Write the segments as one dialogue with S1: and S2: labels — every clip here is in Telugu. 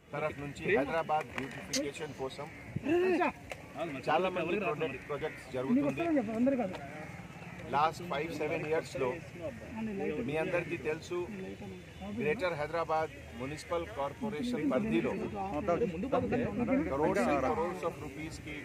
S1: తరఫు నుంచి హైదరాబాద్ బ్యూటిఫికేషన్ కోసం చాలా మంది ప్రాజెక్ట్ ప్రాజెక్ట్స్ జరుగుతుంది లాస్ట్ ఫైవ్ సెవెన్ ఇయర్స్ లో మీ అందరికీ తెలుసు గ్రేటర్ హైదరాబాద్ మున్సిపల్ కార్పొరేషన్ పరిధిలో crores and crores of rupees కి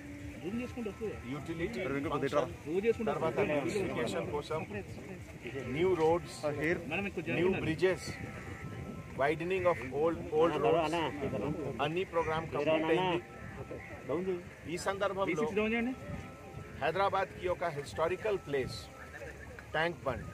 S1: యూటిలిటీ తర్వాత బ్యూటిఫికేషన్ కోసం new roads new bridges widening of old old roads అన్ని ప్రోగ్రామ్ కంప్లీట్ అయింది ఈ సందర్భంలో హైదరాబాద్ కి ఒక హిస్టారికల్ ప్లేస్ ట్యాంక్ బండ్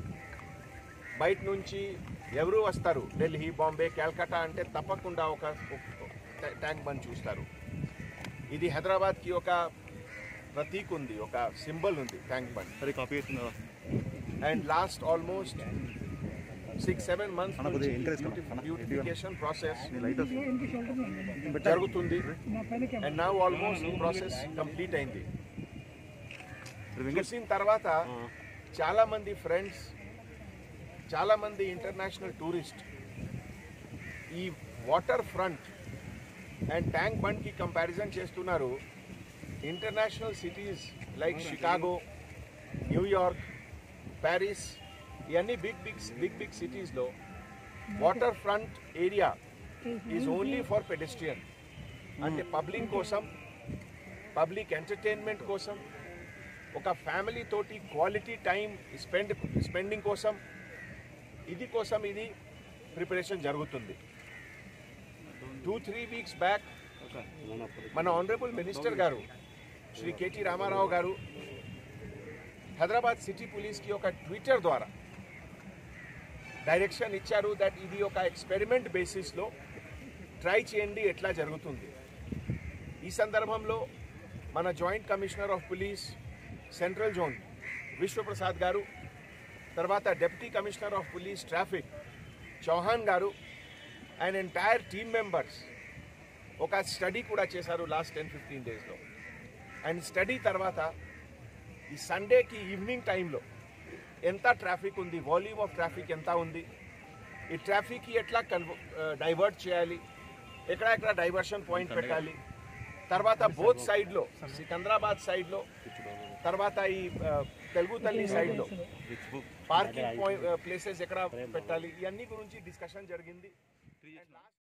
S1: బయట నుంచి ఎవరు వస్తారు ఢిల్లీ బాంబే కలకత్తా అంటే తప్పకుండా ఒక ఒక ట్యాంక్ బండ్ చూస్తారు ఇది హైదరాబాద్ కి ఒక ప్రతీక్ ఉంది ఒక సింబల్ ఉంది ట్యాంక్ బండ్
S2: సరే కాపీ చేస్తున్నారా
S1: and last almost six seven months
S2: అన్న, కొద్దిగా encourage కన్నా. అన్న,
S1: బ్యూటిఫికేషన్ ప్రాసెస్
S2: నీ లైట్ వస్తుంది
S1: జరుగుతుంది and now almost process complete అయింది చూసిన తర్వాత చాలా మంది ఫ్రెండ్స్ చాలా మంది ఇంటర్నేషనల్ టూరిస్ట్ ఈ water front and Tank Bund కి కంపారిజన్ చేస్తున్నారు international cities like Chicago New York Paris ఇవన్నీ బిగ్ బిగ్ బిగ్ బిగ్ సిటీస్లో water front area is only for pedestrian అంటే పబ్లిక్ కోసం పబ్లిక్ ఎంటర్టైన్మెంట్ కోసం ఒక ఫ్యామిలీ తోటి క్వాలిటీ టైం స్పెండ్ స్పెండింగ్ కోసం ఇది కోసం ఇది ప్రిపరేషన్ జరుగుతుంది టూ త్రీ వీక్స్ బ్యాక్ మన ఆనరబుల్ మినిస్టర్ గారు శ్రీ కేటీ రామారావు గారు హైదరాబాద్ సిటీ పోలీస్కి ఒక ట్విట్టర్ ద్వారా డైరెక్షన్ ఇచ్చారు దట్ ఇది ఒక ఎక్స్పెరిమెంట్ బేసిస్లో ట్రై చేయండి ఎట్లా జరుగుతుంది ఈ సందర్భంలో మన joint commissioner of police central zone Vishwaprasad గారు తర్వాత deputy commissioner of police traffic Chauhan గారు అండ్ ఎంటైర్ టీమ్ మెంబర్స్ ఒక స్టడీ కూడా చేశారు లాస్ట్ టెన్ ఫిఫ్టీన్ డేస్లో అండ్ స్టడీ తర్వాత ఈ సండేకి ఈవినింగ్ టైంలో ఎంత ట్రాఫిక్ ఉంది వాల్యూమ్ ఆఫ్ ట్రాఫిక్ ఎంత ఉంది ఈ ట్రాఫిక్కి ఎట్లా కన్వ డైవర్ట్ చేయాలి ఎక్కడెక్కడ డైవర్షన్ పాయింట్ పెట్టాలి తర్వాత బోత్ సైడ్లో సికంద్రాబాద్ సైడ్లో తర్వాత ఈ ఆ, తెలుగు తల్లి సైడ్లో పార్కింగ్ పాయింట్ ప్లేసెస్ ఎక్కడ పెట్టాలి ఇవన్నీ గురించి డిస్కషన్ జరిగింది And last-